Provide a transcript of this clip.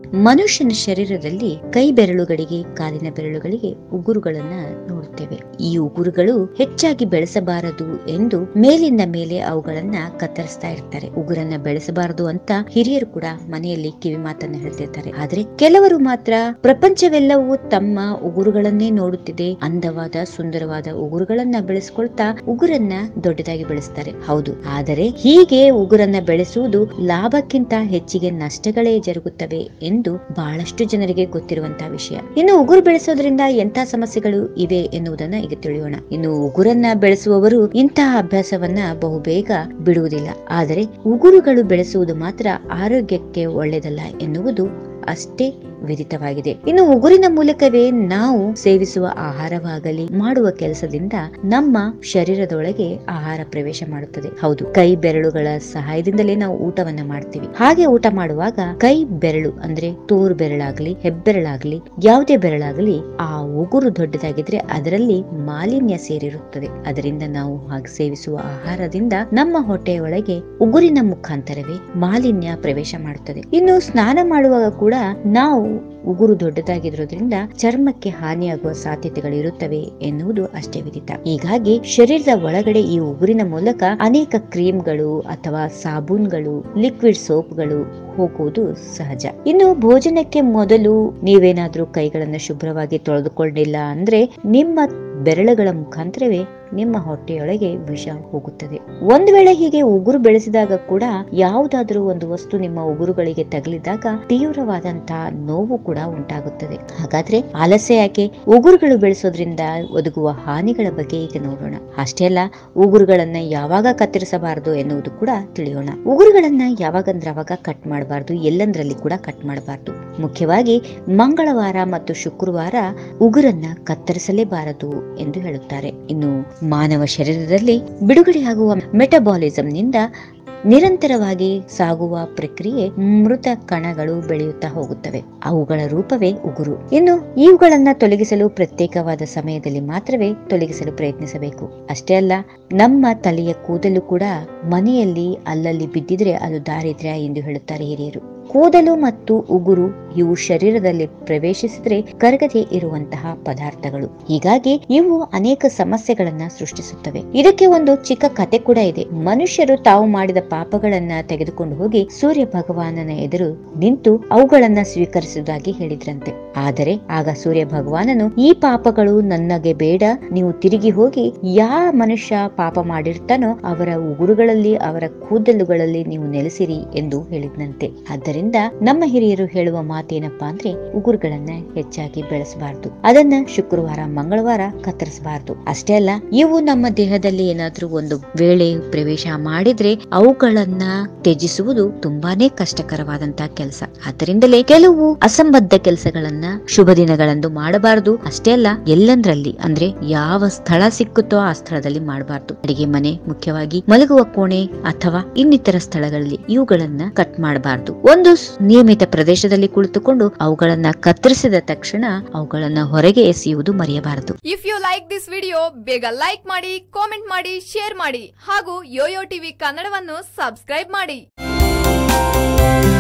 ಮನುಷ್ಯನ ಶರೀರದಲ್ಲಿ ಕೈ ಬೆರಳುಗಳಿಗೆ ಕಾಲಿನ ಬೆರಳುಗಳಿಗೆ ಉಗುರುಗಳನ್ನ ನೋಡುತ್ತೇವೆ ಈ ಉಗುರುಗಳು ಹೆಚ್ಚಾಗಿ ಬೆಳೆಸಬಾರದು ಎಂದು ಮೇಲಿಂದ ಮೇಲೆ ಅವುಗಳನ್ನ ಕತ್ತರಿಸ್ತಾ ಇರ್ತಾರೆ ಉಗುರನ್ನ ಬೆಳೆಸಬಾರದು ಅಂತ ಹಿರಿಯರು ಕೂಡ ಮನೆಯಲ್ಲಿ ಕಿವಿ ಮಾತನ್ನ ಹೇಳ್ತಿರ್ತಾರೆ ಆದ್ರೆ ಕೆಲವರು ಮಾತ್ರ ಪ್ರಪಂಚವೆಲ್ಲವೂ ತಮ್ಮ ಉಗುರುಗಳನ್ನೇ ನೋಡುತ್ತಿದೆ ಅಂದವಾದ ಸುಂದರವಾದ ಉಗುರುಗಳನ್ನ ಬೆಳೆಸ್ಕೊಳ್ತಾ ಉಗುರನ್ನ ದೊಡ್ಡದಾಗಿ ಬೆಳೆಸ್ತಾರೆ ಹೌದು ಆದರೆ ಹೀಗೆ ಉಗುರನ್ನ ಬೆಳೆಸುವುದು ಲಾಭಕ್ಕಿಂತ ಹೆಚ್ಚಿಗೆ ನಷ್ಟಗಳೇ ಜರುಗುತ್ತವೆ ಎಂದು ಬಹಳಷ್ಟು ಜನರಿಗೆ ಗೊತ್ತಿರುವಂತಹ ವಿಷಯ ಇನ್ನು ಉಗುರು ಬೆಳೆಸೋದ್ರಿಂದ ಎಂತ ಸಮಸ್ಯೆಗಳು ಇವೆ ಎನ್ನುವುದನ್ನ ಈಗ ತಿಳಿಯೋಣ ಇನ್ನು ಉಗುರನ್ನ ಬೆಳೆಸುವವರು ಇಂತಹ ಅಭ್ಯಾಸವನ್ನ ಬಹುಬೇಗ ಬಿಡುವುದಿಲ್ಲ ಆದರೆ ಉಗುರುಗಳು ಬೆಳೆಸುವುದು ಮಾತ್ರ ಆರೋಗ್ಯಕ್ಕೆ ಒಳ್ಳೆಯದಲ್ಲ ಎನ್ನುವುದು ಅಷ್ಟೇ ವಿದಿತವಾಗಿದೆ ಇನ್ನು ಉಗುರಿನ ಮೂಲಕವೇ ನಾವು ಸೇವಿಸುವ ಆಹಾರವಾಗಲಿ ಮಾಡುವ ಕೆಲಸದಿಂದ ನಮ್ಮ ಶರೀರದೊಳಗೆ ಆಹಾರ ಪ್ರವೇಶ ಮಾಡುತ್ತದೆ ಹೌದು ಕೈ ಬೆರಳುಗಳ ಸಹಾಯದಿಂದಲೇ ನಾವು ಊಟವನ್ನ ಮಾಡ್ತೀವಿ ಹಾಗೆ ಊಟ ಮಾಡುವಾಗ ಕೈ ಬೆರಳು ಅಂದ್ರೆ ತೋರು ಬೆರಳಾಗ್ಲಿ ಹೆಬ್ಬೆರಳಾಗ್ಲಿ ಯಾವುದೇ ಬೆರಳಾಗಲಿ ಆ ಉಗುರು ದೊಡ್ಡದಾಗಿದ್ರೆ ಅದರಲ್ಲಿ ಮಾಲಿನ್ಯ ಸೇರಿರುತ್ತದೆ ಅದರಿಂದ ನಾವು ಹಾಗೆ ಸೇವಿಸುವ ಆಹಾರದಿಂದ ನಮ್ಮ ಹೊಟ್ಟೆಯೊಳಗೆ ಉಗುರಿನ ಮುಖಾಂತರವೇ ಮಾಲಿನ್ಯ ಪ್ರವೇಶ ಮಾಡುತ್ತದೆ ಇನ್ನು ಸ್ನಾನ ಮಾಡುವಾಗ ಕೂಡ ನಾವು ಉಗುರು ದೊಡ್ಡದಾಗಿರೋದ್ರಿಂದ ಚರ್ಮಕ್ಕೆ ಹಾನಿಯಾಗುವ ಸಾಧ್ಯತೆಗಳು ಇರುತ್ತವೆ ಎನ್ನುವುದು ಅಷ್ಟೇ ವಿದಿತ ಹೀಗಾಗಿ ಶರೀರದ ಒಳಗಡೆ ಈ ಉಗುರಿನ ಮೂಲಕ ಅನೇಕ ಕ್ರೀಮ್ಗಳು ಅಥವಾ ಸಾಬೂನ್ಗಳು ಲಿಕ್ವಿಡ್ ಸೋಪ್ಗಳು ಹೋಗುವುದು ಸಹಜ ಇನ್ನು ಭೋಜನಕ್ಕೆ ಮೊದಲು ನೀವೇನಾದ್ರೂ ಕೈಗಳನ್ನು ಶುಭ್ರವಾಗಿ ತೊಳೆದುಕೊಂಡಿಲ್ಲ ಅಂದ್ರೆ ನಿಮ್ಮ ಬೆರಳುಗಳ ಮುಖಾಂತರವೇ ನಿಮ್ಮ ಹೊಟ್ಟೆಯೊಳಗೆ ವಿಷ ಹೋಗುತ್ತದೆ ಒಂದು ವೇಳೆ ಹೀಗೆ ಉಗುರು ಬೆಳೆಸಿದಾಗ ಕೂಡ ಯಾವುದಾದ್ರೂ ಒಂದು ವಸ್ತು ನಿಮ್ಮ ಉಗುರುಗಳಿಗೆ ತಗಲಿದಾಗ ತೀವ್ರವಾದಂತಹ ನೋವು ಕೂಡ ಉಂಟಾಗುತ್ತದೆ ಹಾಗಾದ್ರೆ ಆಲಸ್ಯ ಯಾಕೆ ಉಗುರುಗಳು ಬೆಳೆಸೋದ್ರಿಂದ ಒದಗುವ ಹಾನಿಗಳ ಬಗ್ಗೆ ಈಗ ನೋಡೋಣ ಅಷ್ಟೇ ಅಲ್ಲ ಉಗುರುಗಳನ್ನ ಯಾವಾಗ ಕತ್ತರಿಸಬಾರದು ಎನ್ನುವುದು ಕೂಡ ತಿಳಿಯೋಣ ಉಗುರುಗಳನ್ನ ಯಾವಾಗಂದ್ರೆ ಅವಾಗ ಕಟ್ ಮಾಡಬಾರ್ದು ಎಲ್ಲಂದ್ರಲ್ಲಿ ಕೂಡ ಕಟ್ ಮಾಡಬಾರ್ದು ಮುಖ್ಯವಾಗಿ ಮಂಗಳವಾರ ಮತ್ತು ಶುಕ್ರವಾರ ಉಗುರನ್ನ ಕತ್ತರಿಸಲೇಬಾರದು ಎಂದು ಹೇಳುತ್ತಾರೆ ಇನ್ನು ಮಾನವ ಶರೀರದಲ್ಲಿ ಬಿಡುಗಡೆಯಾಗುವ ಮೆಟಬಾಲಿಸಂನಿಂದ ನಿರಂತರವಾಗಿ ಸಾಗುವ ಪ್ರಕ್ರಿಯೆ ಮೃತ ಕಣಗಳು ಬೆಳೆಯುತ್ತಾ ಹೋಗುತ್ತವೆ ಅವುಗಳ ರೂಪವೇ ಉಗುರು ಇನ್ನು ಇವುಗಳನ್ನ ತೊಲಗಿಸಲು ಪ್ರತ್ಯೇಕವಾದ ಸಮಯದಲ್ಲಿ ಮಾತ್ರವೇ ತೊಲಗಿಸಲು ಪ್ರಯತ್ನಿಸಬೇಕು ಅಷ್ಟೇ ಅಲ್ಲ ನಮ್ಮ ತಲೆಯ ಕೂದಲು ಕೂಡ ಮನೆಯಲ್ಲಿ ಅಲ್ಲಲ್ಲಿ ಬಿದ್ದಿದ್ರೆ ಅದು ದಾರಿದ್ರ್ಯ ಎಂದು ಹೇಳುತ್ತಾರೆ ಹಿರಿಯರು ಕೂದಲು ಮತ್ತು ಉಗುರು ಇವು ಶರೀರದಲ್ಲಿ ಪ್ರವೇಶಿಸಿದ್ರೆ ಕರಗದೆ ಇರುವಂತಹ ಪದಾರ್ಥಗಳು ಹೀಗಾಗಿ ಇವು ಅನೇಕ ಸಮಸ್ಯೆಗಳನ್ನ ಸೃಷ್ಟಿಸುತ್ತವೆ ಇದಕ್ಕೆ ಒಂದು ಚಿಕ್ಕ ಕತೆ ಕೂಡ ಇದೆ ಮನುಷ್ಯರು ತಾವು ಮಾಡಿದ ಪಾಪಗಳನ್ನ ತೆಗೆದುಕೊಂಡು ಹೋಗಿ ಸೂರ್ಯ ಭಗವಾನನ ಎದುರು ನಿಂತು ಅವುಗಳನ್ನ ಸ್ವೀಕರಿಸುವುದಾಗಿ ಹೇಳಿದ್ರಂತೆ ಆದರೆ ಆಗ ಸೂರ್ಯ ಭಗವಾನನು ಈ ಪಾಪಗಳು ನನಗೆ ಬೇಡ ನೀವು ತಿರುಗಿ ಹೋಗಿ ಯಾವ ಮನುಷ್ಯ ಪಾಪ ಮಾಡಿರ್ತಾನೋ ಅವರ ಉಗುರುಗಳಲ್ಲಿ ಅವರ ಕೂದಲುಗಳಲ್ಲಿ ನೀವು ನೆಲೆಸಿರಿ ಎಂದು ಹೇಳಿದ್ನಂತೆ ಆದ್ದರಿಂದ ನಮ್ಮ ಹಿರಿಯರು ಹೇಳುವ ಮಾತೇನಪ್ಪಾ ಅಂದ್ರೆ ಉಗುರುಗಳನ್ನ ಹೆಚ್ಚಾಗಿ ಬೆಳೆಸಬಾರದು ಅದನ್ನ ಶುಕ್ರವಾರ ಮಂಗಳವಾರ ಕತ್ತರಿಸಬಾರದು ಅಷ್ಟೇ ಅಲ್ಲ ಇವು ನಮ್ಮ ದೇಹದಲ್ಲಿ ಏನಾದ್ರೂ ಒಂದು ವೇಳೆ ಪ್ರವೇಶ ಮಾಡಿದ್ರೆ ಅವುಗಳನ್ನ ತ್ಯಜಿಸುವುದು ತುಂಬಾನೇ ಕಷ್ಟಕರವಾದಂತಹ ಕೆಲಸ ಆದ್ದರಿಂದಲೇ ಕೆಲವು ಅಸಂಬದ್ಧ ಕೆಲಸಗಳನ್ನ ಶುಭ ದಿನಗಳಂದು ಮಾಡಬಾರದು ಅಷ್ಟೇ ಅಲ್ಲ ಎಲ್ಲಂದ್ರಲ್ಲಿ ಅಂದ್ರೆ ಯಾವ ಸ್ಥಳ ಸಿಕ್ಕುತ್ತೋ ಆ ಸ್ಥಳದಲ್ಲಿ ಮಾಡಬಾರದು ಅಡಿಗೆ ಮನೆ ಮುಖ್ಯವಾಗಿ ಮಲಗುವ ಕೋಣೆ ಅಥವಾ ಇನ್ನಿತರ ಸ್ಥಳಗಳಲ್ಲಿ ಇವುಗಳನ್ನ ಕಟ್ ಮಾಡಬಾರದು ಒಂದು ಸ್- ನಿಯಮಿತ ಪ್ರದೇಶದಲ್ಲಿ ಕುಳಿತುಕೊಂಡು ಅವುಗಳನ್ನ ಕತ್ತರಿಸಿದ ತಕ್ಷಣ ಅವುಗಳನ್ನ ಹೊರಗೆ ಎಸೆಯುವುದು ಮರೆಯಬಾರದು if you like this video ಬೇಗ ಲೈಕ್ ಮಾಡಿ ಕಾಮೆಂಟ್ ಮಾಡಿ ಶೇರ್ ಮಾಡಿ ಹಾಗೂ ಯೋಯೋ ಟಿವಿ ಕನ್ನಡವನ್ನು ಸಬ್ಸ್ಕ್ರೈಬ್ ಮಾಡಿ